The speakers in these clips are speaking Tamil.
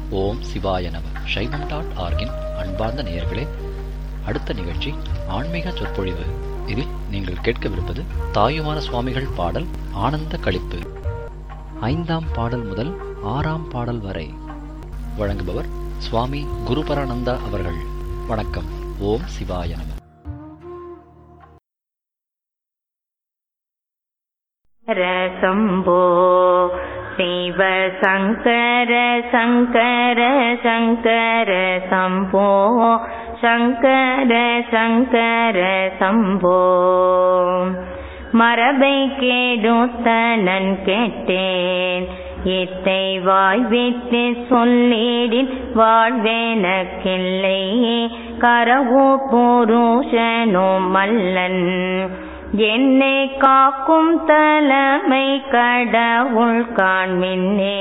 ஓம் சிவாய நம சைவம் டாட் ஆர்கின் அன்பார்ந்த நேயர்களே அடுத்த நிகழ்ச்சி ஆன்மீக சொற்பொழிவு இதில் நீங்கள் கேட்கவிருப்பது தாயுமான சுவாமிகள் பாடல் ஆனந்த களிப்பு ஐந்தாம் பாடல் முதல் ஆறாம் பாடல் வரை வழங்குபவர் சுவாமி குருபரானந்தா அவர்கள் வணக்கம் ஓம் சிவாய நம ரசம்போ சிவ சங்கர சங்கர சங்கர சம்போ சங்கர சங்கர சம்போ மரபை கேடுத்தனன் கேட்டேன் இத்தை வாய்விட்டு சொல்லிடின் வாழ்வேனக்கில்லை கரவோ புருஷனும் மல்லன் என்னை காக்கும் தலைமை கடவுள் காண்மின்னே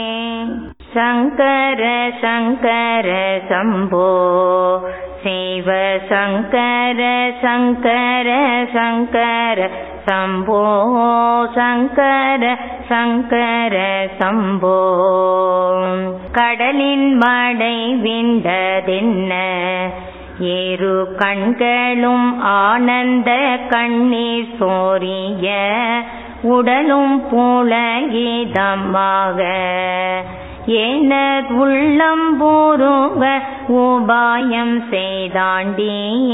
சங்கர சங்கர சம்போ சிவ சங்கர சங்கர சங்கர சம்போ சங்கர சங்கர சம்போ கடலின் மடை விண்டதென்ன ஏறு கண்களும் ஆனந்த கண்ணீர் சோரிய உடலும் புலகிதமாக என உள்ளம் பூருவ உபாயம் செய்தாண்டி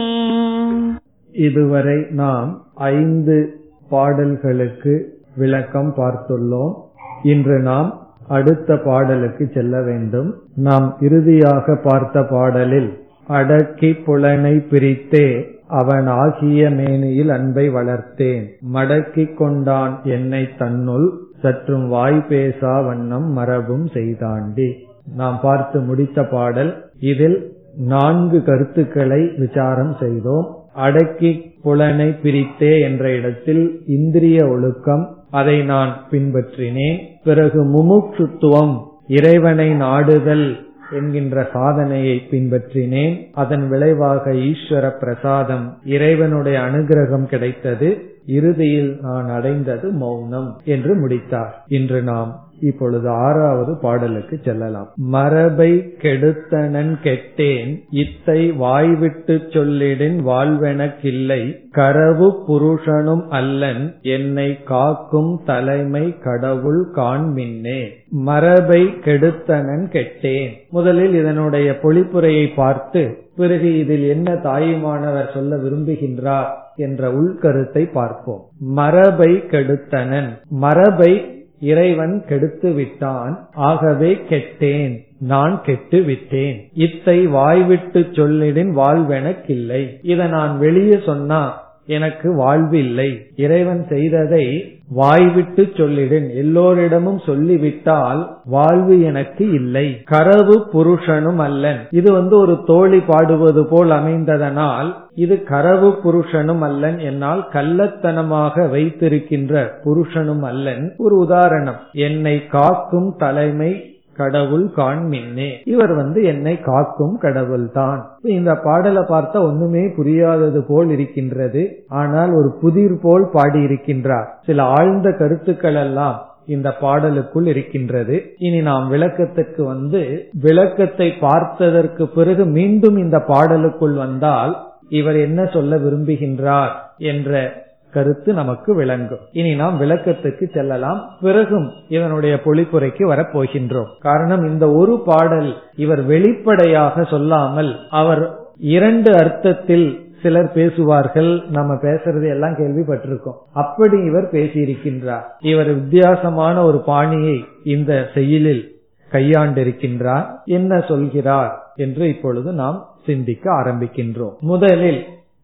இதுவரை நாம் ஐந்து பாடல்களுக்கு விளக்கம் பார்த்துள்ளோம் இன்று நாம் அடுத்த பாடலுக்கு செல்ல வேண்டும் நாம் இறுதியாக பார்த்த பாடலில் அடக்கி புலனை பிரித்தே அவன் ஆகிய மேனியில் அன்பை வளர்த்தேன் மடக்கிக் கொண்டான் என்னை தன்னுள் சற்றும் வாய் பேசா வண்ணம் மரபும் செய்தாண்டி நாம் பார்த்து முடித்த பாடல் இதில் நான்கு கருத்துக்களை விசாரம் செய்தோம் அடக்கி புலனை பிரித்தே என்ற இடத்தில் இந்திரிய ஒழுக்கம் அதை நான் பின்பற்றினேன் பிறகு முமுட்சுத்துவம் இறைவனை நாடுதல் என்கின்ற சாதனையை பின்பற்றினேன் அதன் விளைவாக ஈஸ்வர பிரசாதம் இறைவனுடைய அனுகிரகம் கிடைத்தது இறுதியில் நான் அடைந்தது மௌனம் என்று முடித்தார் இன்று நாம் இப்பொழுது ஆறாவது பாடலுக்கு செல்லலாம் மரபை கெடுத்தனன் கெட்டேன் இத்தை வாய்விட்டு சொல்லிடின் வாழ்வெனக்கில்லை கரவு புருஷனும் அல்லன் என்னை காக்கும் தலைமை கடவுள் காண்மின்னே மரபை கெடுத்தனன் கெட்டேன் முதலில் இதனுடைய பொழிப்புரையை பார்த்து பிறகு இதில் என்ன தாயுமானவர் சொல்ல விரும்புகின்றார் என்ற உள்கருத்தை பார்ப்போம் மரபை கெடுத்தனன் மரபை இறைவன் கெடுத்து விட்டான் ஆகவே கெட்டேன் நான் கெட்டு விட்டேன் இத்தை வாய்விட்டு சொல்லிடின் வாழ்வெனக்கில்லை இத நான் வெளியே சொன்னா எனக்கு வாழ்வு இல்லை இறைவன் செய்ததை வாய்விட்டு சொல்லிடன் எல்லோரிடமும் சொல்லிவிட்டால் வாழ்வு எனக்கு இல்லை கரவு புருஷனும் அல்லன் இது வந்து ஒரு தோழி பாடுவது போல் அமைந்ததனால் இது கரவு புருஷனும் அல்லன் என்னால் கள்ளத்தனமாக வைத்திருக்கின்ற புருஷனும் அல்லன் ஒரு உதாரணம் என்னை காக்கும் தலைமை கடவுள் காண்மின்னே இவர் வந்து என்னை காக்கும் கடவுள் தான் இந்த பாடலை பார்த்தா ஒண்ணுமே புரியாதது போல் இருக்கின்றது ஆனால் ஒரு புதிர் போல் பாடியிருக்கின்றார் சில ஆழ்ந்த கருத்துக்கள் எல்லாம் இந்த பாடலுக்குள் இருக்கின்றது இனி நாம் விளக்கத்துக்கு வந்து விளக்கத்தை பார்த்ததற்கு பிறகு மீண்டும் இந்த பாடலுக்குள் வந்தால் இவர் என்ன சொல்ல விரும்புகின்றார் என்ற கருத்து நமக்கு விளங்கும் இனி நாம் விளக்கத்துக்கு செல்லலாம் பிறகும் இதனுடைய பொழிப்புரைக்கு வரப்போகின்றோம் காரணம் இந்த ஒரு பாடல் இவர் வெளிப்படையாக சொல்லாமல் அவர் இரண்டு அர்த்தத்தில் சிலர் பேசுவார்கள் நம்ம பேசுறது எல்லாம் கேள்விப்பட்டிருக்கோம் அப்படி இவர் பேசியிருக்கின்றார் இவர் வித்தியாசமான ஒரு பாணியை இந்த செயலில் கையாண்டிருக்கின்றார் என்ன சொல்கிறார் என்று இப்பொழுது நாம் சிந்திக்க ஆரம்பிக்கின்றோம் முதலில்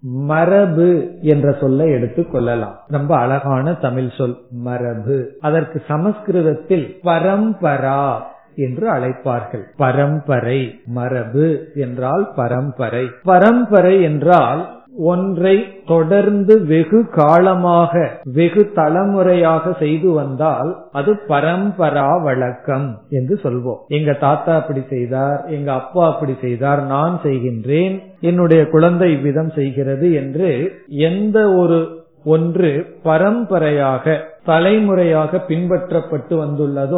மரபு என்ற சொல்லை எடுத்துக் கொள்ளலாம் ரொம்ப அழகான தமிழ் சொல் மரபு அதற்கு சமஸ்கிருதத்தில் பரம்பரா என்று அழைப்பார்கள் பரம்பரை மரபு என்றால் பரம்பரை பரம்பரை என்றால் ஒன்றை தொடர்ந்து வெகு காலமாக வெகு தலைமுறையாக செய்து வந்தால் அது பரம்பரா வழக்கம் என்று சொல்வோம் எங்க தாத்தா அப்படி செய்தார் எங்க அப்பா அப்படி செய்தார் நான் செய்கின்றேன் என்னுடைய குழந்தை விதம் செய்கிறது என்று எந்த ஒரு ஒன்று பரம்பரையாக தலைமுறையாக பின்பற்றப்பட்டு வந்துள்ளதோ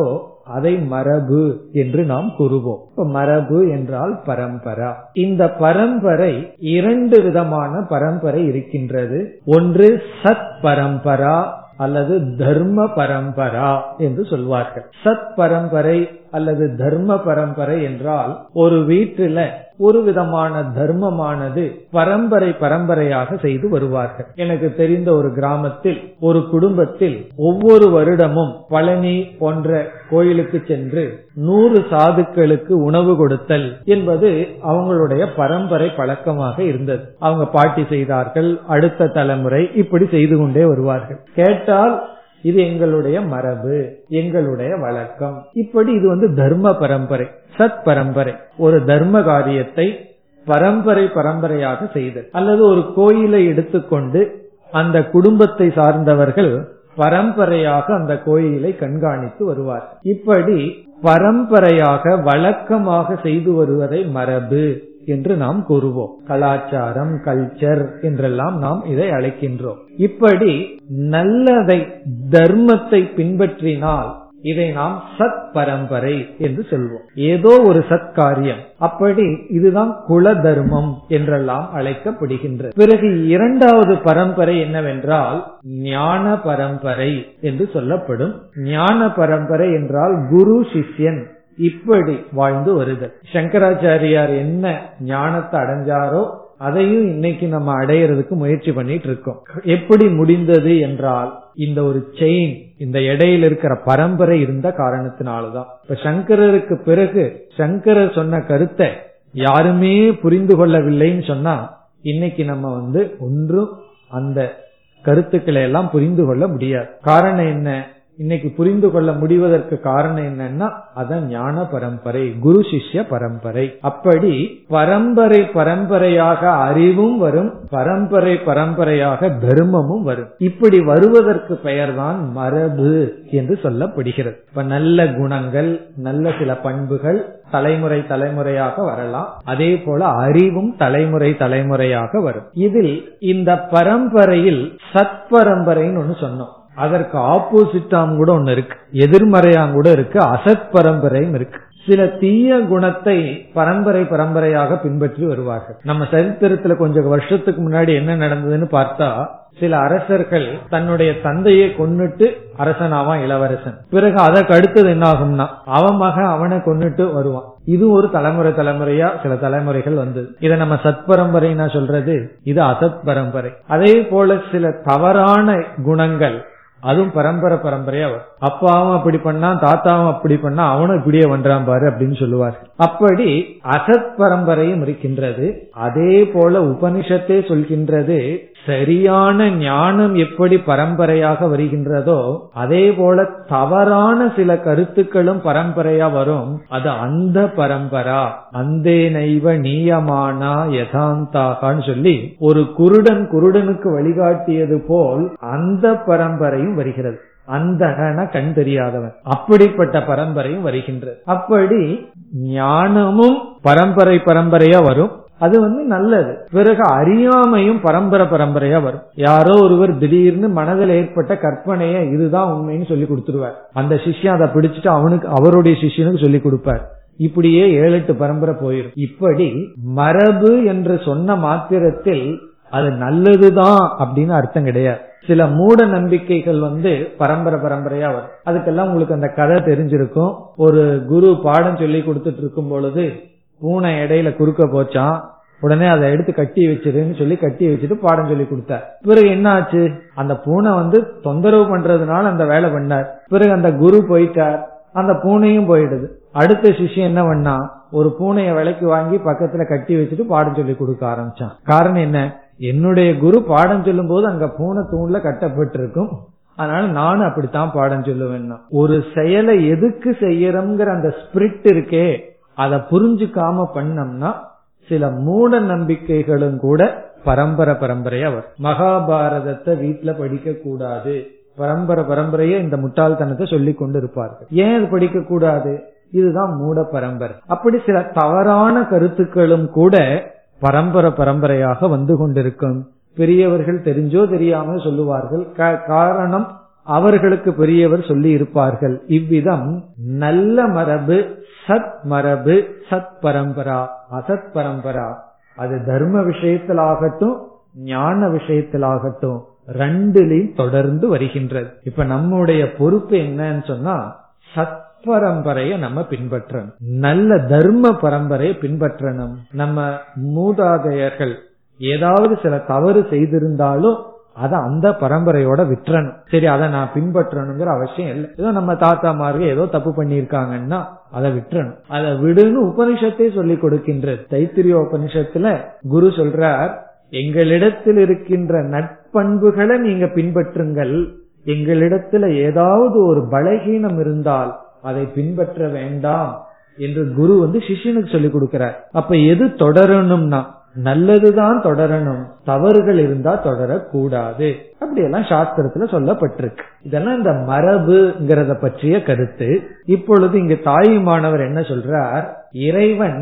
அதை மரபு என்று நாம் கூறுவோம் இப்ப மரபு என்றால் பரம்பரா இந்த பரம்பரை இரண்டு விதமான பரம்பரை இருக்கின்றது ஒன்று சத் பரம்பரா அல்லது தர்ம பரம்பரா என்று சொல்வார்கள் சத் பரம்பரை அல்லது தர்ம பரம்பரை என்றால் ஒரு வீட்டில ஒரு விதமான தர்மமானது பரம்பரை பரம்பரையாக செய்து வருவார்கள் எனக்கு தெரிந்த ஒரு கிராமத்தில் ஒரு குடும்பத்தில் ஒவ்வொரு வருடமும் பழனி போன்ற கோயிலுக்கு சென்று நூறு சாதுக்களுக்கு உணவு கொடுத்தல் என்பது அவங்களுடைய பரம்பரை பழக்கமாக இருந்தது அவங்க பாட்டி செய்தார்கள் அடுத்த தலைமுறை இப்படி செய்து கொண்டே வருவார்கள் கேட்டால் இது எங்களுடைய மரபு எங்களுடைய வழக்கம் இப்படி இது வந்து தர்ம பரம்பரை சத் பரம்பரை ஒரு தர்ம காரியத்தை பரம்பரை பரம்பரையாக செய்தல் அல்லது ஒரு கோயிலை எடுத்துக்கொண்டு அந்த குடும்பத்தை சார்ந்தவர்கள் பரம்பரையாக அந்த கோயிலை கண்காணித்து வருவார் இப்படி பரம்பரையாக வழக்கமாக செய்து வருவதை மரபு என்று நாம் கூறுவோம் கலாச்சாரம் கல்ச்சர் என்றெல்லாம் நாம் இதை அழைக்கின்றோம் இப்படி நல்லதை தர்மத்தை பின்பற்றினால் இதை நாம் சத் பரம்பரை என்று சொல்வோம் ஏதோ ஒரு சத் காரியம் அப்படி இதுதான் குல தர்மம் என்றெல்லாம் அழைக்கப்படுகின்றது பிறகு இரண்டாவது பரம்பரை என்னவென்றால் ஞான பரம்பரை என்று சொல்லப்படும் ஞான பரம்பரை என்றால் குரு சிஷ்யன் இப்படி வாழ்ந்து வருதல் சங்கராச்சாரியார் என்ன ஞானத்தை அடைஞ்சாரோ அதையும் இன்னைக்கு நம்ம அடையிறதுக்கு முயற்சி பண்ணிட்டு இருக்கோம் எப்படி முடிந்தது என்றால் இந்த ஒரு செயின் இந்த இடையில இருக்கிற பரம்பரை இருந்த காரணத்தினாலதான் இப்ப சங்கரருக்கு பிறகு சங்கரர் சொன்ன கருத்தை யாருமே புரிந்து கொள்ளவில்லைன்னு சொன்னா இன்னைக்கு நம்ம வந்து ஒன்றும் அந்த கருத்துக்களை எல்லாம் புரிந்து கொள்ள முடியாது காரணம் என்ன இன்னைக்கு புரிந்து கொள்ள முடிவதற்கு காரணம் என்னன்னா அதான் ஞான பரம்பரை குரு சிஷ்ய பரம்பரை அப்படி பரம்பரை பரம்பரையாக அறிவும் வரும் பரம்பரை பரம்பரையாக தர்மமும் வரும் இப்படி வருவதற்கு பெயர்தான் மரபு என்று சொல்லப்படுகிறது இப்ப நல்ல குணங்கள் நல்ல சில பண்புகள் தலைமுறை தலைமுறையாக வரலாம் அதே போல அறிவும் தலைமுறை தலைமுறையாக வரும் இதில் இந்த பரம்பரையில் சத் பரம்பரைன்னு ஒண்ணு சொன்னோம் அதற்கு ஆப்போசிட்டாம் கூட ஒண்ணு இருக்கு எதிர்மறையாம் கூட இருக்கு அசத் பரம்பரையும் இருக்கு சில தீய குணத்தை பரம்பரை பரம்பரையாக பின்பற்றி வருவார்கள் நம்ம சரித்திரத்துல கொஞ்சம் வருஷத்துக்கு முன்னாடி என்ன நடந்ததுன்னு பார்த்தா சில அரசர்கள் தன்னுடைய தந்தையை கொன்னுட்டு அரசனாவான் இளவரசன் பிறகு அதற்கு அடுத்தது என்ன ஆகும்னா அவன் மகன் அவனை கொன்னுட்டு வருவான் இது ஒரு தலைமுறை தலைமுறையா சில தலைமுறைகள் வந்தது இதை நம்ம சத் பரம்பரைனா சொல்றது இது அசத் பரம்பரை அதே போல சில தவறான குணங்கள் அதுவும் பரம்பரை பரம்பரையா வரும் அப்பாவும் அப்படி பண்ணா தாத்தாவும் அப்படி பண்ணா அவனும் இப்படியே பண்றான் பாரு அப்படின்னு சொல்லுவார் அப்படி அசத் பரம்பரையும் இருக்கின்றது அதே போல உபனிஷத்தே சொல்கின்றது சரியான ஞானம் எப்படி பரம்பரையாக வருகின்றதோ அதே போல தவறான சில கருத்துக்களும் பரம்பரையா வரும் அது அந்த பரம்பரா அந்தே நைவ நீயமானா யதாந்தாகான்னு சொல்லி ஒரு குருடன் குருடனுக்கு வழிகாட்டியது போல் அந்த பரம்பரையும் வருகிறது அந்தகன கண் தெரியாதவன் அப்படிப்பட்ட பரம்பரையும் வருகின்றது அப்படி ஞானமும் பரம்பரை பரம்பரையா வரும் அது வந்து நல்லது பிறகு அறியாமையும் பரம்பரை பரம்பரையா வரும் யாரோ ஒருவர் திடீர்னு மனதில் ஏற்பட்ட கற்பனைய இதுதான் உண்மைன்னு சொல்லி கொடுத்துருவார் அந்த சிஷ்யன் அதை பிடிச்சிட்டு அவனுக்கு அவருடைய சிஷ்யனுக்கு சொல்லி கொடுப்பார் இப்படியே ஏழு எட்டு பரம்பரை போயிடும் இப்படி மரபு என்று சொன்ன மாத்திரத்தில் அது நல்லதுதான் அப்படின்னு அர்த்தம் கிடையாது சில மூட நம்பிக்கைகள் வந்து பரம்பரை பரம்பரையா வரும் அதுக்கெல்லாம் உங்களுக்கு அந்த கதை தெரிஞ்சிருக்கும் ஒரு குரு பாடம் சொல்லி கொடுத்துட்டு இருக்கும் பொழுது பூனை இடையில குறுக்க போச்சான் உடனே அதை எடுத்து கட்டி வச்சிருன்னு சொல்லி கட்டி வச்சுட்டு பாடம் சொல்லி கொடுத்தார் பிறகு என்ன ஆச்சு அந்த பூனை வந்து தொந்தரவு பண்றதுனால அந்த வேலை பண்ணார் பிறகு அந்த குரு போயிட்டார் அந்த பூனையும் போயிடுது அடுத்த சிஷ்யம் என்ன பண்ணா ஒரு பூனைய விலைக்கு வாங்கி பக்கத்துல கட்டி வச்சுட்டு பாடம் சொல்லி கொடுக்க ஆரம்பிச்சான் காரணம் என்ன என்னுடைய குரு பாடம் சொல்லும் போது அங்க பூனை தூண்ல கட்டப்பட்டிருக்கும் அதனால நானும் அப்படித்தான் பாடம் சொல்லுவேன்னா ஒரு செயலை எதுக்கு செய்யறோம்ங்கிற அந்த ஸ்பிரிட் இருக்கே அதை புரிஞ்சுக்காம பண்ணோம்னா சில மூட நம்பிக்கைகளும் கூட பரம்பரை பரம்பரையா வரும் மகாபாரதத்தை வீட்டுல படிக்க கூடாது பரம்பரை பரம்பரையே இந்த முட்டாள்தனத்தை சொல்லி கொண்டு இருப்பார்கள் ஏன் இது படிக்க கூடாது இதுதான் மூட பரம்பரை அப்படி சில தவறான கருத்துக்களும் கூட பரம்பரை பரம்பரையாக வந்து கொண்டிருக்கும் பெரியவர்கள் தெரிஞ்சோ தெரியாம சொல்லுவார்கள் காரணம் அவர்களுக்கு பெரியவர் சொல்லி இருப்பார்கள் இவ்விதம் நல்ல மரபு சத் மரபு சத் பரம்பரா அசத் பரம்பரா அது தர்ம விஷயத்திலாகட்டும் ஞான விஷயத்திலாகட்டும் ரெண்டுலையும் தொடர்ந்து வருகின்றது இப்ப நம்முடைய பொறுப்பு என்னன்னு சொன்னா சத் பரம்பரையை நம்ம பின்பற்றணும் நல்ல தர்ம பரம்பரையை பின்பற்றணும் நம்ம மூதாதையர்கள் ஏதாவது சில தவறு செய்திருந்தாலும் அதை அந்த பரம்பரையோட விட்டுறணும் சரி அதை நான் பின்பற்றணுங்கிற அவசியம் இல்லை ஏதோ நம்ம தாத்தா மார்க ஏதோ தப்பு பண்ணிருக்காங்கன்னா அதை விட்டுறணும் அதை விடுன்னு உபனிஷத்தை சொல்லி கொடுக்கின்றது தைத்திரிய உபனிஷத்துல குரு சொல்றார் எங்களிடத்தில் இருக்கின்ற நட்பண்புகளை நீங்க பின்பற்றுங்கள் எங்களிடத்துல ஏதாவது ஒரு பலகீனம் இருந்தால் அதை பின்பற்ற வேண்டாம் என்று குரு வந்து சிஷ்யனுக்கு சொல்லி கொடுக்கிறார் அப்ப எது தொடரணும்னா நல்லதுதான் தொடரணும் தவறுகள் இருந்தா தொடரக்கூடாது அப்படியெல்லாம் சாஸ்திரத்துல சொல்லப்பட்டிருக்கு இதெல்லாம் இந்த மரபுங்கிறத பற்றிய கருத்து இப்பொழுது இங்க தாயுமானவர் என்ன சொல்றார் இறைவன்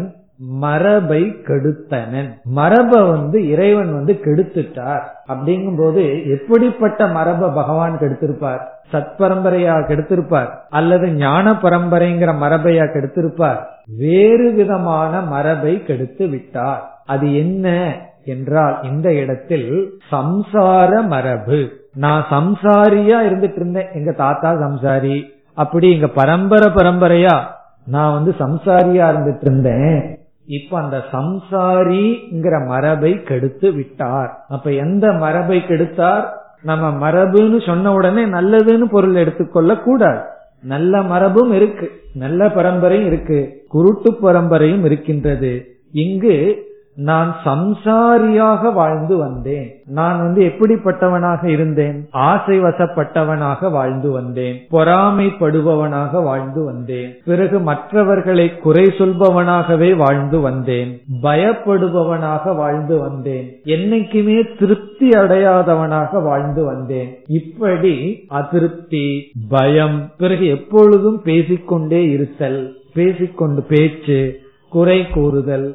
மரபை கெடுத்தனன் மரபை வந்து இறைவன் வந்து கெடுத்துட்டார் அப்படிங்கும் போது எப்படிப்பட்ட மரபை பகவான் கெடுத்திருப்பார் சத்பரம்பரையா கெடுத்திருப்பார் அல்லது ஞான பரம்பரைங்கிற மரபையா கெடுத்திருப்பார் வேறு விதமான மரபை கெடுத்து விட்டார் அது என்ன என்றால் இந்த இடத்தில் சம்சார மரபு நான் சம்சாரியா இருந்துட்டு இருந்தேன் எங்க தாத்தா சம்சாரி அப்படி எங்க பரம்பரை பரம்பரையா நான் வந்து சம்சாரியா இருந்துட்டு இருந்தேன் இப்ப அந்த சம்சாரிங்கிற மரபை கெடுத்து விட்டார் அப்ப எந்த மரபை கெடுத்தார் நம்ம மரபுன்னு சொன்ன உடனே நல்லதுன்னு பொருள் எடுத்துக்கொள்ள கூடாது நல்ல மரபும் இருக்கு நல்ல பரம்பரையும் இருக்கு குருட்டு பரம்பரையும் இருக்கின்றது இங்கு நான் சம்சாரியாக வாழ்ந்து வந்தேன் நான் வந்து எப்படிப்பட்டவனாக இருந்தேன் ஆசை வசப்பட்டவனாக வாழ்ந்து வந்தேன் பொறாமைப்படுபவனாக வாழ்ந்து வந்தேன் பிறகு மற்றவர்களை குறை சொல்பவனாகவே வாழ்ந்து வந்தேன் பயப்படுபவனாக வாழ்ந்து வந்தேன் என்னைக்குமே திருப்தி அடையாதவனாக வாழ்ந்து வந்தேன் இப்படி அதிருப்தி பயம் பிறகு எப்பொழுதும் பேசிக்கொண்டே இருத்தல் பேசிக்கொண்டு பேச்சு குறை கூறுதல்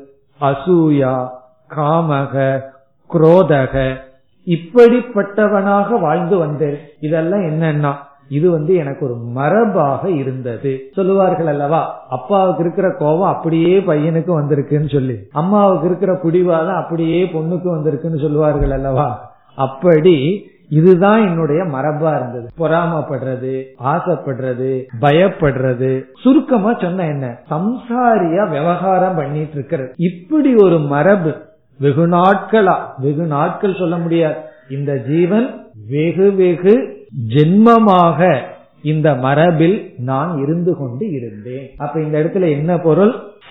அசூயா காமக குரோதக இப்படிப்பட்டவனாக வாழ்ந்து வந்தேன் இதெல்லாம் என்னன்னா இது வந்து எனக்கு ஒரு மரபாக இருந்தது சொல்லுவார்கள் அல்லவா அப்பாவுக்கு இருக்கிற கோபம் அப்படியே பையனுக்கு வந்திருக்குன்னு சொல்லி அம்மாவுக்கு இருக்கிற புடிவாதம் அப்படியே பொண்ணுக்கு வந்திருக்குன்னு சொல்லுவார்கள் அல்லவா அப்படி இதுதான் என்னுடைய மரபா இருந்தது பொறாமப்படுறது ஆசைப்படுறது பயப்படுறது சுருக்கமா சொன்ன என்ன சம்சாரியா விவகாரம் பண்ணிட்டு இருக்கிறது இப்படி ஒரு மரபு வெகு நாட்களா வெகு நாட்கள் சொல்ல முடியாது இந்த ஜீவன் வெகு வெகு ஜென்மமாக இந்த மரபில் நான் இருந்து கொண்டு இருந்தேன் அப்ப இந்த இடத்துல என்ன பொருள்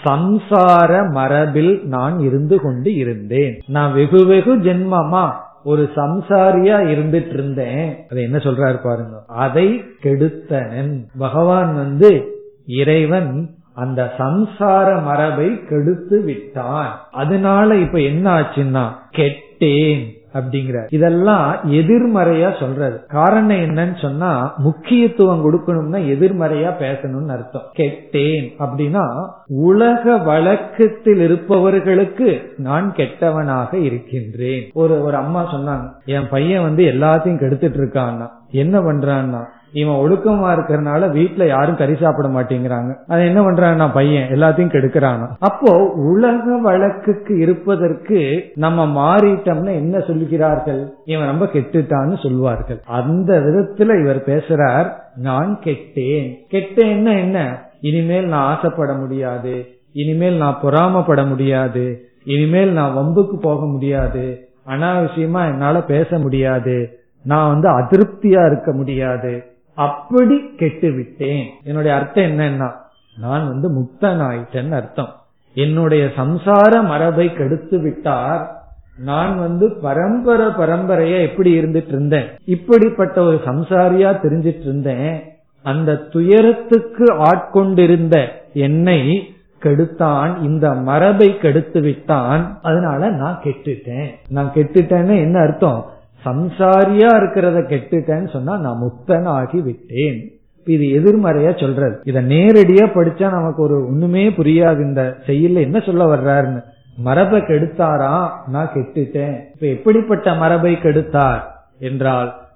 சம்சார மரபில் நான் இருந்து கொண்டு இருந்தேன் நான் வெகு வெகு ஜென்மமா ஒரு சம்சாரியா இருந்துட்டு இருந்தேன் அதை என்ன சொல்றாரு பாருங்க அதை கெடுத்தனன் பகவான் வந்து இறைவன் அந்த சம்சார மரபை கெடுத்து விட்டான் அதனால இப்ப என்ன ஆச்சுன்னா கெட்டேன் அப்படிங்கிற இதெல்லாம் எதிர்மறையா சொல்றது காரணம் என்னன்னு சொன்னா முக்கியத்துவம் கொடுக்கணும்னா எதிர்மறையா பேசணும்னு அர்த்தம் கெட்டேன் அப்படின்னா உலக வழக்கத்தில் இருப்பவர்களுக்கு நான் கெட்டவனாக இருக்கின்றேன் ஒரு ஒரு அம்மா சொன்னாங்க என் பையன் வந்து எல்லாத்தையும் கெடுத்துட்டு இருக்கான்னா என்ன பண்றான்னா இவன் ஒழுக்கமா இருக்கிறதுனால வீட்டுல யாரும் கறி சாப்பிட மாட்டேங்கிறாங்க அது என்ன பண்றான்னா பையன் எல்லாத்தையும் கெடுக்கிறானா அப்போ உலக வழக்குக்கு இருப்பதற்கு நம்ம மாறிட்டோம்னா என்ன சொல்லுகிறார்கள் இவன் ரொம்ப கெட்டுட்டான்னு சொல்லுவார்கள் அந்த விதத்துல இவர் பேசுறார் நான் கெட்டேன் கெட்டேன்னா என்ன இனிமேல் நான் ஆசைப்பட முடியாது இனிமேல் நான் பொறாமப்பட முடியாது இனிமேல் நான் வம்புக்கு போக முடியாது அனாவசியமா என்னால பேச முடியாது நான் வந்து அதிருப்தியா இருக்க முடியாது அப்படி கெட்டு விட்டேன் என்னுடைய அர்த்தம் என்னன்னா நான் வந்து முக்தன் ஆயிட்டேன்னு அர்த்தம் என்னுடைய சம்சார மரபை கெடுத்து விட்டார் நான் வந்து பரம்பரை பரம்பரையா எப்படி இருந்துட்டு இருந்தேன் இப்படிப்பட்ட ஒரு சம்சாரியா தெரிஞ்சிட்டு இருந்தேன் அந்த துயரத்துக்கு ஆட்கொண்டிருந்த என்னை கெடுத்தான் இந்த மரபை கெடுத்து விட்டான் அதனால நான் கெட்டுட்டேன் நான் கெட்டுட்டேன்னு என்ன அர்த்தம் சம்சாரியா இருக்கிறத கெட்டுட்டேன்னு சொன்னா நான் முக்தன் ஆகி விட்டேன் இது எதிர்மறையா சொல்றது இத நேரடியா படிச்சா நமக்கு ஒரு ஒண்ணுமே புரியாது இந்த செயல்ல என்ன சொல்ல வர்றாருன்னு மரபை கெடுத்தாரா நான் கெட்டுட்டேன் இப்ப எப்படிப்பட்ட மரபை கெடுத்தார் என்றால்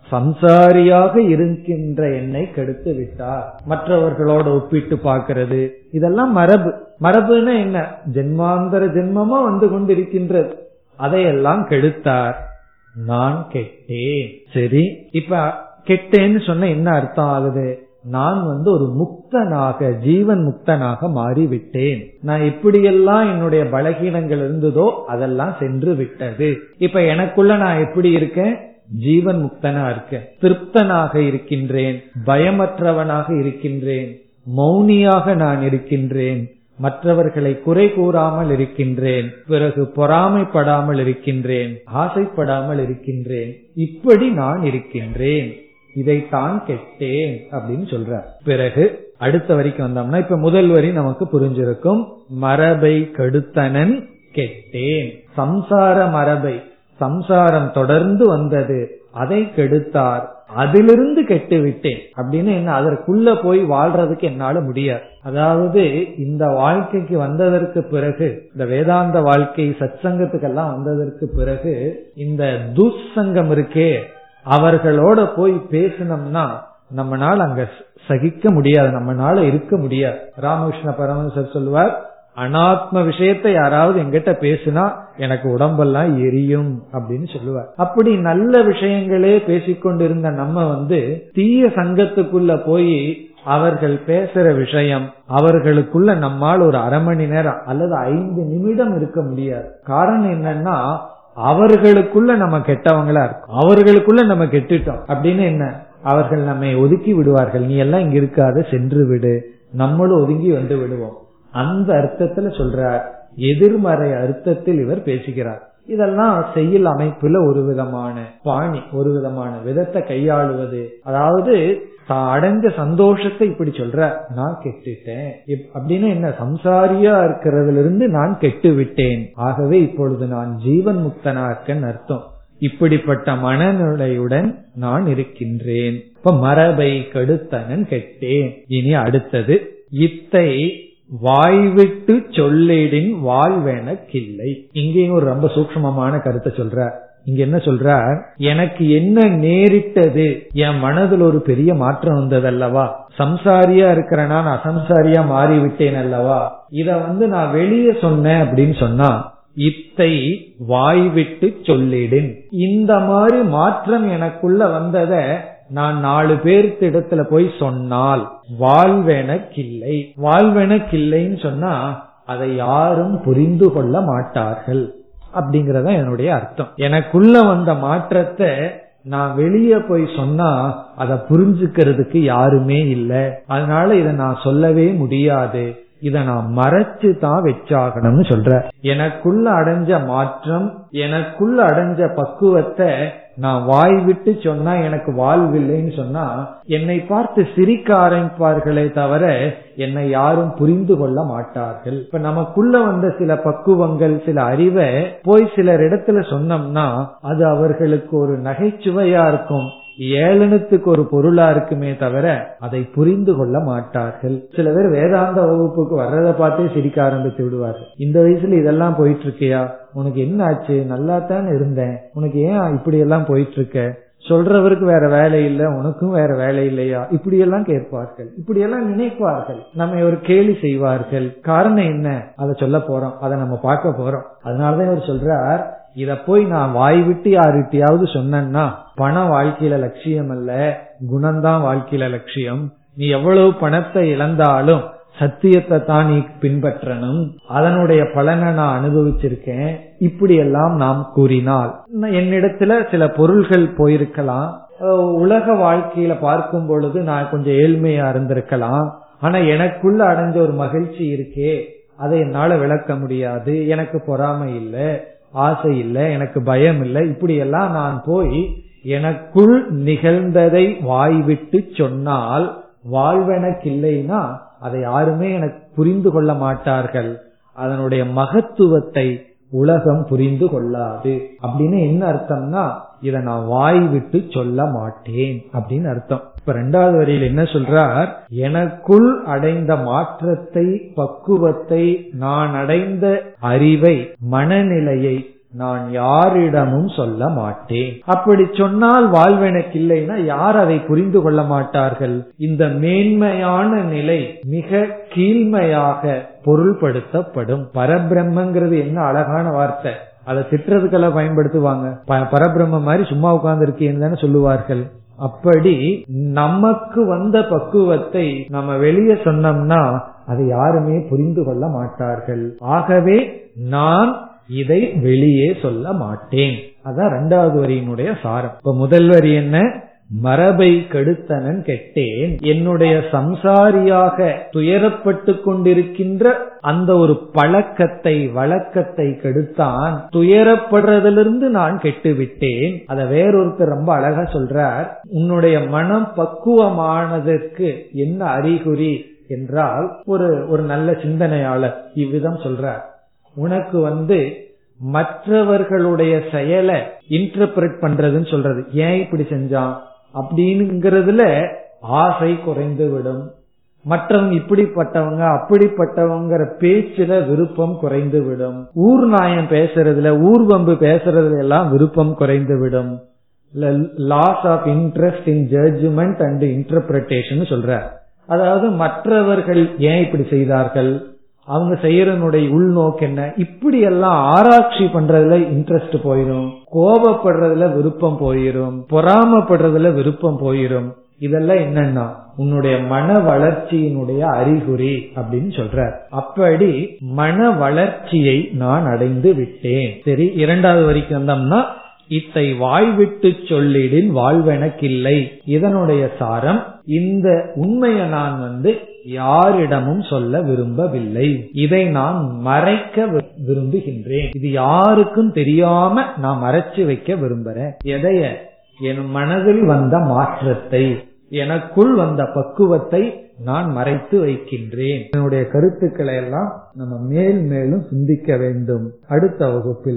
சம்சாரியாக இருக்கின்ற என்னை கெடுத்து விட்டார் மற்றவர்களோட ஒப்பிட்டு பார்க்கிறது இதெல்லாம் மரபு மரபுன்னா என்ன ஜென்மாந்தர ஜென்மமா வந்து கொண்டிருக்கின்றது அதையெல்லாம் கெடுத்தார் நான் கெட்டேன் சரி இப்ப கெட்டேன்னு சொன்ன என்ன அர்த்தம் ஆகுது நான் வந்து ஒரு முக்தனாக ஜீவன் முக்தனாக மாறிவிட்டேன் நான் எப்படியெல்லாம் என்னுடைய பலகீனங்கள் இருந்ததோ அதெல்லாம் சென்று விட்டது இப்ப எனக்குள்ள நான் எப்படி இருக்கேன் ஜீவன் முக்தனா இருக்கேன் திருப்தனாக இருக்கின்றேன் பயமற்றவனாக இருக்கின்றேன் மௌனியாக நான் இருக்கின்றேன் மற்றவர்களை குறை கூறாமல் இருக்கின்றேன் பிறகு பொறாமைப்படாமல் இருக்கின்றேன் ஆசைப்படாமல் இருக்கின்றேன் இப்படி நான் இருக்கின்றேன் இதைத்தான் கெட்டேன் அப்படின்னு சொல்ற பிறகு அடுத்த வரிக்கு வந்தோம்னா இப்ப முதல் வரி நமக்கு புரிஞ்சிருக்கும் மரபை கெடுத்தனன் கெட்டேன் சம்சார மரபை சம்சாரம் தொடர்ந்து வந்தது அதை கெடுத்தார் அதிலிருந்து கெட்டு விட்டேன் அப்படின்னு என்ன அதற்குள்ள போய் வாழ்றதுக்கு என்னால முடியாது அதாவது இந்த வாழ்க்கைக்கு வந்ததற்கு பிறகு இந்த வேதாந்த வாழ்க்கை சத்சங்கத்துக்கெல்லாம் வந்ததற்கு பிறகு இந்த துசங்கம் இருக்கே அவர்களோட போய் பேசினோம்னா நம்மனால அங்க சகிக்க முடியாது நம்மனால இருக்க முடியாது ராமகிருஷ்ண பரமஹம்சர் சொல்லுவார் அனாத்ம விஷயத்தை யாராவது எங்கிட்ட பேசினா எனக்கு உடம்பெல்லாம் எரியும் அப்படின்னு சொல்லுவார் அப்படி நல்ல விஷயங்களே பேசிக்கொண்டிருந்த நம்ம வந்து தீய சங்கத்துக்குள்ள போய் அவர்கள் பேசுற விஷயம் அவர்களுக்குள்ள நம்மால் ஒரு அரை மணி நேரம் அல்லது ஐந்து நிமிடம் இருக்க முடியாது காரணம் என்னன்னா அவர்களுக்குள்ள நம்ம கெட்டவங்களா இருக்கும் அவர்களுக்குள்ள நம்ம கெட்டுட்டோம் அப்படின்னு என்ன அவர்கள் நம்மை ஒதுக்கி விடுவார்கள் நீ எல்லாம் இங்க இருக்காத சென்று விடு நம்மளும் ஒதுங்கி வந்து விடுவோம் அந்த அர்த்தத்துல சொல்றார் எதிர்மறை அர்த்தத்தில் இவர் பேசுகிறார் இதெல்லாம் செய்யல் அமைப்புல ஒரு விதமான பாணி ஒரு விதமான விதத்தை கையாளுவது அதாவது தான் அடைஞ்ச சந்தோஷத்தை இப்படி சொல்ற நான் கெட்டுட்டேன் அப்படின்னு என்ன சம்சாரியா இருக்கிறதுல இருந்து நான் கெட்டு விட்டேன் ஆகவே இப்பொழுது நான் ஜீவன் முக்தனா இருக்கேன்னு அர்த்தம் இப்படிப்பட்ட மனநிலையுடன் நான் இருக்கின்றேன் இப்ப மரபை கெடுத்தனன் கெட்டேன் இனி அடுத்தது இத்தை வாய்விட்டு சொல்லிடின் வாழ்வென கில்லை இங்கேயும் ஒரு ரொம்ப சூக்மமான கருத்தை சொல்ற இங்க என்ன சொல்ற எனக்கு என்ன நேரிட்டது என் மனதில் ஒரு பெரிய மாற்றம் வந்தது அல்லவா சம்சாரியா இருக்கிற நான் அசம்சாரியா மாறிவிட்டேன் அல்லவா இத வந்து நான் வெளியே சொன்னேன் அப்படின்னு சொன்னா இத்தை வாய்விட்டு சொல்லிடின் இந்த மாதிரி மாற்றம் எனக்குள்ள வந்தத நான் நாலு பேருக்கு இடத்துல போய் சொன்னால் வாழ்வெனக்கில்லை வாழ்வெனக்கில்லைன்னு சொன்னா அதை யாரும் புரிந்து கொள்ள மாட்டார்கள் அப்படிங்கறத என்னுடைய அர்த்தம் எனக்குள்ள வந்த மாற்றத்தை நான் வெளியே போய் சொன்னா அதை புரிஞ்சுக்கிறதுக்கு யாருமே இல்லை அதனால இதை நான் சொல்லவே முடியாது இத நான் மறைச்சு தான் வச்சாகணும்னு சொல்ற எனக்குள்ள அடைஞ்ச மாற்றம் எனக்குள்ள அடைஞ்ச பக்குவத்தை நான் வாய் விட்டு சொன்னா எனக்கு வாழ்வில்லைன்னு சொன்னா என்னை பார்த்து சிரிக்க ஆரம்பிப்பார்களே தவிர என்னை யாரும் புரிந்து கொள்ள மாட்டார்கள் இப்ப நமக்குள்ள வந்த சில பக்குவங்கள் சில அறிவை போய் சிலர் இடத்துல சொன்னோம்னா அது அவர்களுக்கு ஒரு நகைச்சுவையா இருக்கும் ஏளனத்துக்கு ஒரு பொருளா இருக்குமே தவிர அதை புரிந்து கொள்ள மாட்டார்கள் சில பேர் வேதாந்த வகுப்புக்கு வர்றதை பார்த்தே சிரிக்க ஆரம்பித்து விடுவார்கள் இந்த வயசுல இதெல்லாம் போயிட்டு இருக்கியா உனக்கு என்ன ஆச்சு நல்லா தானே இருந்தேன் உனக்கு ஏன் இப்படி எல்லாம் போயிட்டு இருக்க சொல்றவருக்கு வேற வேலை இல்ல உனக்கும் வேற வேலை இல்லையா இப்படி எல்லாம் கேட்பார்கள் இப்படி எல்லாம் நினைப்பார்கள் நம்ம ஒரு கேலி செய்வார்கள் காரணம் என்ன அதை சொல்ல போறோம் அதை நம்ம பார்க்க போறோம் அதனாலதான் இவர் சொல்றார் இத போய் நான் வாய் விட்டு யாருகிட்டயாவது சொன்னேன்னா பணம் வாழ்க்கையில லட்சியம் அல்ல குணம்தான் வாழ்க்கையில லட்சியம் நீ எவ்வளவு பணத்தை இழந்தாலும் சத்தியத்தை தான் நீ பின்பற்றணும் அதனுடைய பலனை நான் அனுபவிச்சிருக்கேன் இப்படி எல்லாம் நாம் கூறினால் என்னிடத்துல சில பொருள்கள் போயிருக்கலாம் உலக வாழ்க்கையில பார்க்கும் பொழுது நான் கொஞ்சம் ஏழ்மையா இருந்திருக்கலாம் ஆனா எனக்குள்ள அடைஞ்ச ஒரு மகிழ்ச்சி இருக்கே அதை என்னால விளக்க முடியாது எனக்கு பொறாமை இல்லை ஆசை இல்லை எனக்கு பயம் இல்லை இப்படி எல்லாம் நான் போய் எனக்குள் நிகழ்ந்ததை வாய்விட்டு சொன்னால் வாழ்வெனக்கு இல்லைன்னா அதை யாருமே எனக்கு புரிந்து கொள்ள மாட்டார்கள் அதனுடைய மகத்துவத்தை உலகம் புரிந்து கொள்ளாது அப்படின்னு என்ன அர்த்தம்னா இத நான் வாய் விட்டு சொல்ல மாட்டேன் அப்படின்னு அர்த்தம் இப்ப ரெண்டாவது வரியில் என்ன சொல்றார் எனக்குள் அடைந்த மாற்றத்தை பக்குவத்தை நான் அடைந்த அறிவை மனநிலையை நான் யாரிடமும் சொல்ல மாட்டேன் அப்படி சொன்னால் வாழ்வெனக்கு இல்லைன்னா யார் அதை புரிந்து கொள்ள மாட்டார்கள் இந்த மேன்மையான நிலை மிக கீழ்மையாக பொருள்படுத்தப்படும் பரபிரம்மங்கிறது என்ன அழகான வார்த்தை அதை திட்டுறதுக்கெல்லாம் பயன்படுத்துவாங்க பரபிரம்ம மாதிரி சும்மா உட்கார்ந்து இருக்கேன்னு தானே சொல்லுவார்கள் அப்படி நமக்கு வந்த பக்குவத்தை நம்ம வெளியே சொன்னோம்னா அதை யாருமே புரிந்து கொள்ள மாட்டார்கள் ஆகவே நான் இதை வெளியே சொல்ல மாட்டேன் அதான் ரெண்டாவது வரியினுடைய சாரம் இப்ப முதல் வரி என்ன மரபை கெடுத்தனன் கெட்டேன் என்னுடைய சம்சாரியாக துயரப்பட்டு கொண்டிருக்கின்ற அந்த ஒரு பழக்கத்தை வழக்கத்தை கெடுத்தான் துயரப்படுறதிலிருந்து நான் கெட்டு விட்டேன் அத வேறொருத்தர் ரொம்ப அழகா சொல்றார் உன்னுடைய மனம் பக்குவமானதற்கு என்ன அறிகுறி என்றால் ஒரு ஒரு நல்ல சிந்தனையாளர் இவ்விதம் சொல்றார் உனக்கு வந்து மற்றவர்களுடைய செயலை இன்டர்பிரட் பண்றதுன்னு சொல்றது ஏன் இப்படி செஞ்சான் அப்படிங்கிறதுல ஆசை குறைந்து விடும் மற்றவங்க இப்படிப்பட்டவங்க அப்படிப்பட்டவங்கிற பேச்சுல விருப்பம் குறைந்து விடும் ஊர் நாயம் பேசுறதுல ஊர்வம்பு பேசுறதுல எல்லாம் விருப்பம் குறைந்து விடும் loss of interest in judgement and interpretation சொல்ற அதாவது மற்றவர்கள் ஏன் இப்படி செய்தார்கள் அவங்க செய்யறனுடைய உள்நோக்கு என்ன இப்படி எல்லாம் ஆராய்ச்சி பண்றதுல இன்ட்ரெஸ்ட் போயிரும் கோபப்படுறதுல விருப்பம் போயிரும் பொறாமப்படுறதுல விருப்பம் போயிரும் இதெல்லாம் என்னன்னா உன்னுடைய மன வளர்ச்சியினுடைய அறிகுறி அப்படின்னு சொல்ற அப்படி மன வளர்ச்சியை நான் அடைந்து விட்டேன் சரி இரண்டாவது வரைக்கும் வந்தோம்னா இத்தை வாய்விட்டு சொல்லிடின் வாழ்வெனக்கில்லை இதனுடைய சாரம் இந்த உண்மையை நான் வந்து யாரிடமும் சொல்ல விரும்பவில்லை இதை நான் மறைக்க விரும்புகின்றேன் இது யாருக்கும் தெரியாம நான் மறைச்சு வைக்க விரும்புறேன் எதைய என் மனதில் வந்த மாற்றத்தை எனக்குள் வந்த பக்குவத்தை நான் மறைத்து வைக்கின்றேன் என்னுடைய கருத்துக்களை எல்லாம் நம்ம மேல் மேலும் சிந்திக்க வேண்டும் அடுத்த வகுப்பில்